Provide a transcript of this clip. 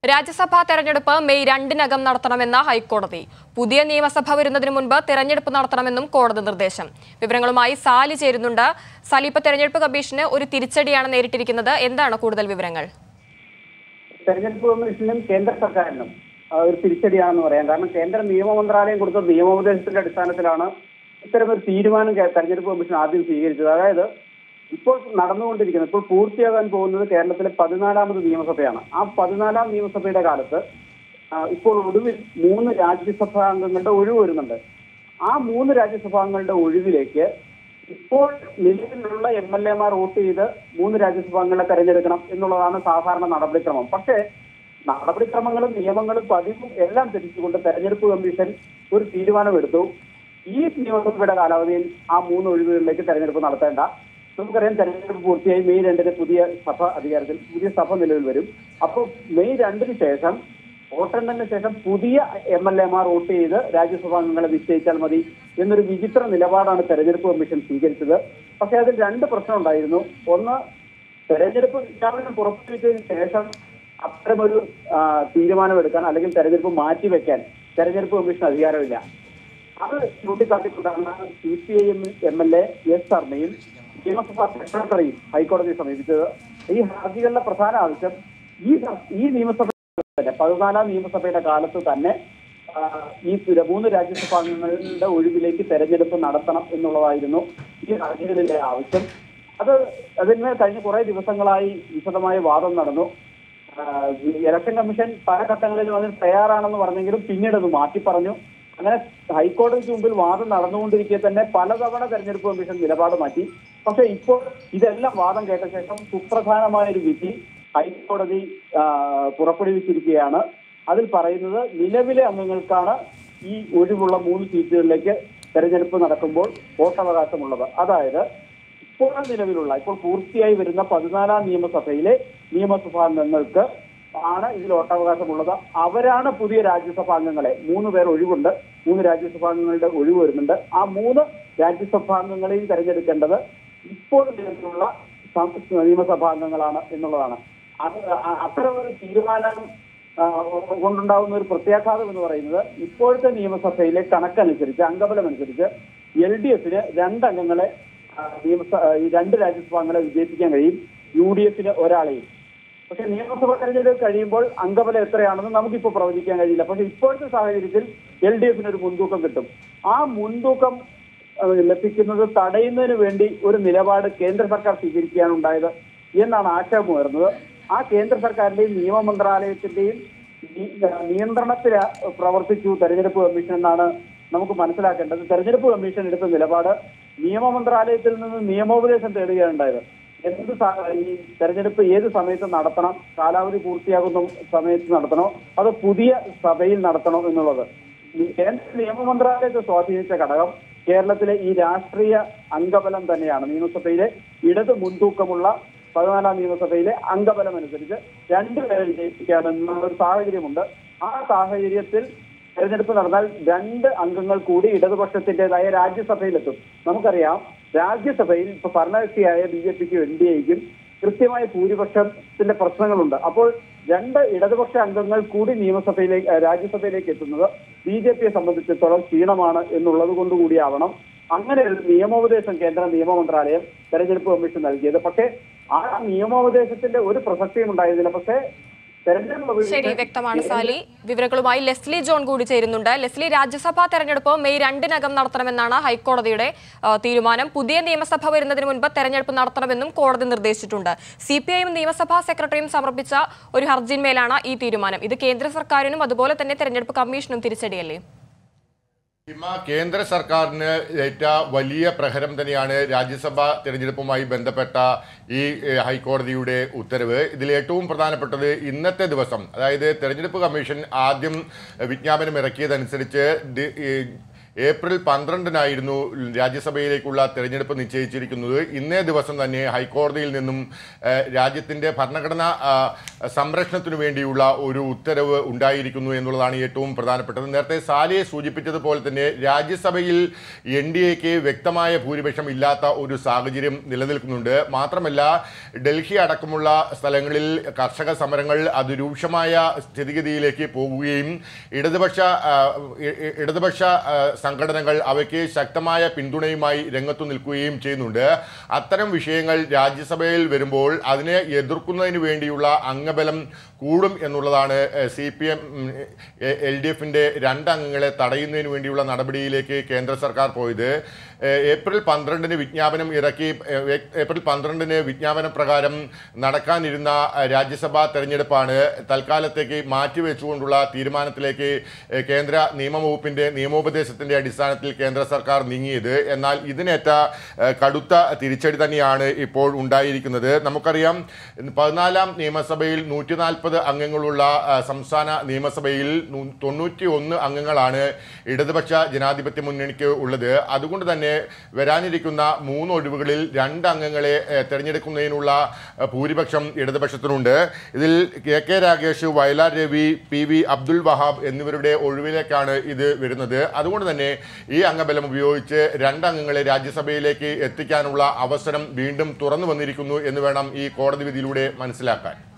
രാജ്യസഭാ തെരഞ്ഞെടുപ്പ് മെയ് രണ്ടിനകം നടത്തണമെന്ന ഹൈക്കോടതി പുതിയ നിയമസഭ വരുന്നതിന് മുൻപ് തെരഞ്ഞെടുപ്പ് നടത്തണമെന്നും കോടതി നിർദ്ദേശം വിവരങ്ങളുമായി സാലി ചേരുന്നുണ്ട് സാലി ഇപ്പൊ തെരഞ്ഞെടുപ്പ് കമ്മീഷന് ഒരു തിരിച്ചടിയാണ് നേരിട്ടിരിക്കുന്നത് എന്താണ് കൂടുതൽ വിവരങ്ങൾ തെരഞ്ഞെടുപ്പ് കമ്മീഷനും കേന്ദ്ര സർക്കാരിനും ആ, ഒരു തിരിച്ചടിയാണെന്ന് പറയാം കാരണം കേന്ദ്ര നിയമ മന്ത്രാലയം കൊടുത്ത നിയമോപദേശത്തിന്റെ അടിസ്ഥാനത്തിലാണ് ഇത്തരമൊരു തീരുമാനം കേ- തെരഞ്ഞെടുപ്പ് കമ്മീഷൻ ആദ്യം സ്വീകരിച്ചത് അതായത് ഇപ്പോൾ നടന്നുകൊണ്ടിരിക്കുന്നത് ഇപ്പോൾ പൂർത്തിയാകാൻ പോകുന്നത് കേരളത്തിലെ പതിനാലാമത് നിയമസഭയാണ് ആ പതിനാലാം നിയമസഭയുടെ കാലത്ത് ആ, ഇപ്പോൾ ഒടുവിൽ മൂന്ന് രാജ്യസഭാ അംഗങ്ങളുടെ ഒഴിവ് വരുന്നുണ്ട് ആ മൂന്ന് രാജ്യസഭാംഗങ്ങളുടെ ഒഴിവിലേക്ക് ഇപ്പോൾ നിലവിലുള്ള എം എൽ എമാർ വോട്ട് ചെയ്ത് മൂന്ന് രാജ്യസഭാംഗങ്ങളെ തെരഞ്ഞെടുക്കണം എന്നുള്ളതാണ് സാധാരണ നടപടിക്രമം പക്ഷേ നടപടിക്രമങ്ങളും നിയമങ്ങളും പതിവും എല്ലാം തെറ്റിച്ചുകൊണ്ട് തെരഞ്ഞെടുപ്പ് കമ്മീഷൻ ഒരു തീരുമാനമെടുത്തു ഈ നിയമസഭയുടെ കാലാവധിയിൽ ആ മൂന്ന് ഒഴിവുകളിലേക്ക് തെരഞ്ഞെടുപ്പ് നടത്തേണ്ട നമുക്കറിയാം തെരഞ്ഞെടുപ്പ് പൂർത്തിയായി മെയ് രണ്ടിന് പുതിയ സഭ അധികാരത്തിൽ പുതിയ സഭ നിലവിൽ വരും അപ്പോൾ മെയ് രണ്ടിന് ശേഷം വോട്ടെണ്ണലിന് ശേഷം പുതിയ എം എൽ എമാർ വോട്ട് ചെയ്ത് രാജ്യസഭാംഗങ്ങളെ നിശ്ചയിച്ചാൽ മതി എന്നൊരു വിചിത്ര നിലപാടാണ് തെരഞ്ഞെടുപ്പ് കമ്മീഷൻ സ്വീകരിച്ചത് പക്ഷേ അതിൽ രണ്ട് പ്രശ്നം ഉണ്ടായിരുന്നു ഒന്ന് തെരഞ്ഞെടുപ്പ് വിജ്ഞാപനം പുറപ്പെടുവിച്ചതിന് ശേഷം അത്തരമൊരു ആ, തീരുമാനമെടുക്കാൻ അല്ലെങ്കിൽ തെരഞ്ഞെടുപ്പ് മാറ്റിവെക്കാൻ തെരഞ്ഞെടുപ്പ് കമ്മീഷൻ അധികാരമില്ല അത് ചൂണ്ടിക്കാട്ടിക്കൊണ്ടാണ് C P I M M L A S ശർമ്മയും നിയമസഭാ സെക്രട്ടറിയും ഹൈക്കോടതിയെ സമീപിച്ചത് ഈ ഹർജികളുടെ പ്രധാന ആവശ്യം ഈ സ- ഈ നിയമസഭ തന്നെ പതിനാലാം നിയമസഭയുടെ കാലത്ത് തന്നെ ആ, ഈ പുര- മൂന്ന് രാജ്യസഭാംഗങ്ങളുടെ ഒഴിവിലേക്ക് തെരഞ്ഞെടുപ്പ് നടത്തണം എന്നുള്ളതായിരുന്നു ഈ ഹർജികളിലെ ആവശ്യം അത് അതിന് കഴിഞ്ഞ കുറെ ദിവസങ്ങളായി വിശദമായ വാദം നടന്നു ആ, ഈ ഇലക്ഷൻ കമ്മീഷൻ പല ഘട്ടങ്ങളിലും അതിന് തയ്യാറാണെന്ന് പറഞ്ഞെങ്കിലും പിന്നീട് അത് മാറ്റി പറഞ്ഞു അങ്ങനെ ഹൈക്കോടതിക്ക് മുമ്പിൽ വാദം നടന്നുകൊണ്ടിരിക്കെ തന്നെ പലതവണ തെരഞ്ഞെടുപ്പ് കമ്മീഷൻ നിലപാട് മാറ്റി പക്ഷെ ഇപ്പോൾ ഇതെല്ലാം വാദം കേട്ട ശേഷം സുപ്രധാനമായ ഒരു വിധി ഹൈക്കോടതി ആ, പുറപ്പെടുവിച്ചിരിക്കുകയാണ് അതിൽ പറയുന്നത് നിലവിലെ അംഗങ്ങൾക്കാണ് ഈ ഒഴിവുള്ള മൂന്ന് സീറ്റുകളിലേക്ക് തെരഞ്ഞെടുപ്പ് നടക്കുമ്പോൾ വോട്ടവകാശമുള്ളത് അതായത് ഇപ്പോൾ നിലവിലുള്ള ഇപ്പോൾ പൂർത്തിയായി വരുന്ന പതിനാലാം നിയമസഭയിലെ നിയമസഭാംഗങ്ങൾക്ക് ആണ് ഇതിൽ വോട്ടവകാശമുള്ളത് അവരാണ് പുതിയ രാജ്യസഭാംഗങ്ങളെ മൂന്ന് പേർ ഒഴിവുണ്ട് മൂന്ന് രാജ്യസഭാംഗങ്ങളുടെ ഒഴിവ് വരുന്നുണ്ട് ആ മൂന്ന് രാജ്യസഭാംഗങ്ങളെയും തെരഞ്ഞെടുക്കേണ്ടത് ഇപ്പോൾ നിലവിലുള്ള സം- നിയമസഭാംഗങ്ങളാണ് എന്നുള്ളതാണ് അത് അ- അത്തരം ഒരു തീരുമാനം ആ, കൊണ്ടുണ്ടാകുന്ന ഒരു പ്രത്യാഘാതം എന്ന് പറയുന്നത് ഇപ്പോഴത്തെ നിയമസഭയിലെ കണക്കനുസരിച്ച് അംഗബലം അനുസരിച്ച് എൽ ഡി എഫിന് രണ്ടംഗങ്ങളെ ആ, നിയമസഭ ഈ രണ്ട് രാജ്യസഭാംഗങ്ങളെ വിജയിപ്പിക്കാൻ കഴിയും യു ഡി എഫിന് ഒരാളെയും പക്ഷെ നിയമസഭ തെരഞ്ഞെടുപ്പ് കഴിയുമ്പോൾ അംഗബലം എത്രയാണെന്ന് നമുക്കിപ്പോൾ പ്രവചിക്കാൻ കഴിയില്ല പക്ഷെ ഇപ്പോഴത്തെ സാഹചര്യത്തിൽ എൽ ഡി എഫിന് ഒരു മുൻതൂക്കം കിട്ടും ആ മുൻതൂക്കം ഏഹ്, ലഭിക്കുന്നത് തടയുന്നതിന് വേണ്ടി ഒരു നിലപാട് കേന്ദ്ര സർക്കാർ സ്വീകരിക്കുകയാണ് ഉണ്ടായത് എന്നാണ് ആക്ഷേപം ഉയർന്നത് ആ കേന്ദ്ര സർക്കാരിന്റെയും നിയമ മന്ത്രാലയത്തിന്റെയും നി- നിയന്ത്രണത്തിൽ പ്രവർത്തിച്ചു തെരഞ്ഞെടുപ്പ് കമ്മീഷൻ എന്നാണ് നമുക്ക് മനസ്സിലാക്കേണ്ടത് തെരഞ്ഞെടുപ്പ് കമ്മീഷൻ എടുത്ത നിലപാട് നിയമ മന്ത്രാലയത്തിൽ നിന്ന് നിയമോപദേശം തേടുകയാണ് ഉണ്ടായത് എന്ത് സ- ഈ തെരഞ്ഞെടുപ്പ് ഏത് സമയത്ത് നടത്തണം കാലാവധി പൂർത്തിയാകുന്ന സമയത്ത് നടത്തണോ അത് പുതിയ സഭയിൽ നടത്തണോ എന്നുള്ളത് ഈ കേന്ദ്ര നിയമ മന്ത്രാലയത്തെ സ്വാധീനിച്ച ഘടകം കേരളത്തിലെ ഈ രാഷ്ട്രീയ അംഗബലം തന്നെയാണ് നിയമസഭയിലെ ഇടത് മുൻതൂക്കമുള്ള പതിനാലാം നിയമസഭയിലെ അംഗബലം അനുസരിച്ച് രണ്ടുപേരെ വിജയിപ്പിക്കാമെന്നുള്ള ഒരു സാഹചര്യമുണ്ട് ആ സാഹചര്യത്തിൽ തെരഞ്ഞെടുപ്പ് നടന്നാൽ രണ്ട് അംഗങ്ങൾ കൂടി ഇടതുപക്ഷത്തിന്റേതായ രാജ്യസഭയിലെത്തും നമുക്കറിയാം രാജ്യസഭയിൽ ഇപ്പൊ ഭരണകക്ഷിയായ ബി ജെ പിക്കും എൻ ഡി എക്കും കൃത്യമായ ഭൂരിപക്ഷത്തിന്റെ പ്രശ്നങ്ങളുണ്ട് അപ്പോൾ രണ്ട് ഇടതുപക്ഷ അംഗങ്ങൾ കൂടി നിയമസഭയിലേക്ക് ഏഹ് രാജ്യസഭയിലേക്ക് എത്തുന്നത് ബി ജെ പിയെ സംബന്ധിച്ചിടത്തോളം ക്ഷീണമാണ് എന്നുള്ളത് കൊണ്ടുകൂടിയാവണം അങ്ങനെ ഒരു നിയമോപദേശം കേന്ദ്ര നിയമ മന്ത്രാലയം തെരഞ്ഞെടുപ്പ് കമ്മീഷൻ നൽകിയത് പക്ഷേ ആ നിയമോപദേശത്തിന്റെ ഒരു പ്രസക്തിയും ഉണ്ടായിരുന്നില്ല പക്ഷേ തെരഞ്ഞെടുപ്പ് കമ്മീഷൻ ശരി വ്യക്തമാണ് സാലി വിവരങ്ങളുമായി ലെസ്ലി ജോൺ കൂടി ചേരുന്നുണ്ട് ലെസ്ലി രാജ്യസഭാ തെരഞ്ഞെടുപ്പ് മെയ് രണ്ടിനകം നടത്തണമെന്നാണ് ഹൈക്കോടതിയുടെ ആ, തീരുമാനം പുതിയ നിയമസഭ വരുന്നതിന് മുൻപ് തെരഞ്ഞെടുപ്പ് നടത്തണമെന്നും കോടതി നിർദ്ദേശിച്ചിട്ടുണ്ട് സി പി ഐയും നിയമസഭാ സെക്രട്ടറിയും സമർപ്പിച്ച ഒരു ഹർജിന്മേലാണ് ഈ തീരുമാനം ഇത് കേന്ദ്ര സർക്കാരിനും അതുപോലെ തന്നെ തെരഞ്ഞെടുപ്പ് കമ്മീഷനും തിരിച്ചടിയല്ലേ ഹിമ കേന്ദ്ര സർക്കാരിന് ഏറ്റ വലിയ പ്രഹരം തന്നെയാണ് രാജ്യസഭാ തിരഞ്ഞെടുപ്പുമായി ബന്ധപ്പെട്ട ഈ ഏഹ്, ഹൈക്കോടതിയുടെ ഉത്തരവ് ഇതിൽ ഏറ്റവും പ്രധാനപ്പെട്ടത് ഇന്നത്തെ ദിവസം അതായത് തെരഞ്ഞെടുപ്പ് കമ്മീഷൻ ആദ്യം വിജ്ഞാപനം ഇറക്കിയതനുസരിച്ച് ഡി- ഈ ഏപ്രിൽ പന്ത്രണ്ടിനായിരുന്നു രാജ്യസഭയിലേക്കുള്ള തെരഞ്ഞെടുപ്പ് നിശ്ചയിച്ചിരിക്കുന്നത് ഇന്നേ ദിവസം തന്നെ ഹൈക്കോടതിയിൽ നിന്നും ഏഹ്, രാജ്യത്തിന്റെ ഭരണഘടനാ ആ, സംരക്ഷണത്തിനു വേണ്ടിയുള്ള ഒരു ഉത്തരവ് ഉണ്ടായിരിക്കുന്നു എന്നുള്ളതാണ് ഏറ്റവും പ്രധാനപ്പെട്ടത് നേരത്തെ സാലിയെ സൂചിപ്പിച്ചതുപോലെ തന്നെ രാജ്യസഭയിൽ എൻ ഡി എക്ക് വ്യക്തമായ ഭൂരിപക്ഷം ഇല്ലാത്ത ഒരു സാഹചര്യം നിലനിൽക്കുന്നുണ്ട് മാത്രമല്ല ഡൽഹി അടക്കമുള്ള സ്ഥലങ്ങളിൽ കർഷക സമരങ്ങൾ അതിരൂക്ഷമായ സ്ഥിതിഗതിയിലേക്ക് പോകുകയും ഇടതുപക്ഷ ആ, ഇ- ഇ- ഇടതുപക്ഷ ആ, സംഘടനകൾ അവയ്ക്ക് ശക്തമായ പിന്തുണയുമായി രംഗത്തു നിൽക്കുകയും ചെയ്യുന്നുണ്ട് അത്തരം വിഷയങ്ങൾ രാജ്യസഭയിൽ വരുമ്പോൾ അതിനെ എതിർക്കുന്നതിന് വേണ്ടിയുള്ള അംഗബലം കൂടും എന്നുള്ളതാണ് C P M L D എഫിൻ്റെ രണ്ടംഗങ്ങളെ തടയുന്നതിന് വേണ്ടിയുള്ള നടപടിയിലേക്ക് കേന്ദ്ര സർക്കാർ പോയത് ഏഹ്, ഏപ്രിൽ പന്ത്രണ്ടിന് വിജ്ഞാപനം ഇറക്കി ഏഹ്, ഏ- ഏപ്രിൽ പന്ത്രണ്ടിന് വിജ്ഞാപന പ്രകാരം നടക്കാനിരുന്ന ഏഹ്, രാജ്യസഭാ തെരഞ്ഞെടുപ്പാണ് തൽക്കാലത്തേക്ക് മാറ്റിവെച്ചുകൊണ്ടുള്ള തീരുമാനത്തിലേക്ക് ഏഹ്, കേന്ദ്ര നിയമവകുപ്പിന്റെ നിയമോപദേശത്തിന്റെ അടിസ്ഥാനത്തിൽ കേന്ദ്ര സർക്കാർ നീങ്ങിയത് എന്നാൽ ഇതിനേറ്റ ഏഹ്, കടുത്ത തിരിച്ചടി തന്നെയാണ് ഇപ്പോൾ ഉണ്ടായിരിക്കുന്നത് നമുക്കറിയാം പതിനാലാം നിയമസഭയിൽ നൂറ്റി നാൽപ്പത് അംഗങ്ങളുള്ള ആ, സംസ്ഥാന നിയമസഭയിൽ നൂ- തൊണ്ണൂറ്റി ഒന്ന് അംഗങ്ങളാണ് ഇടതുപക്ഷ ജനാധിപത്യ മുന്നണിക്ക് ഉള്ളത് അതുകൊണ്ട് തന്നെ വരാനിരിക്കുന്ന മൂന്ന് ഒഴിവുകളിൽ രണ്ട് അംഗങ്ങളെ ഏ, തെരഞ്ഞെടുക്കുന്നതിനുള്ള ആ, ഭൂരിപക്ഷം ഇടതുപക്ഷത്തിനുണ്ട് ഇതിൽ K K Ragesh Vayalar Ravi P V Abdul Wahab എന്നിവരുടെ ഒഴിവിലേക്കാണ് ഇത് വരുന്നത് അതുകൊണ്ട് തന്നെ ഈ അംഗബലം ഉപയോഗിച്ച് രണ്ട് അംഗങ്ങളെ രാജ്യസഭയിലേക്ക് എത്തിക്കാനുള്ള അവസരം വീണ്ടും തുറന്നു വന്നിരിക്കുന്നു എന്ന് വേണം ഈ കോടതി വിധിയിലൂടെ മനസ്സിലാക്കാൻ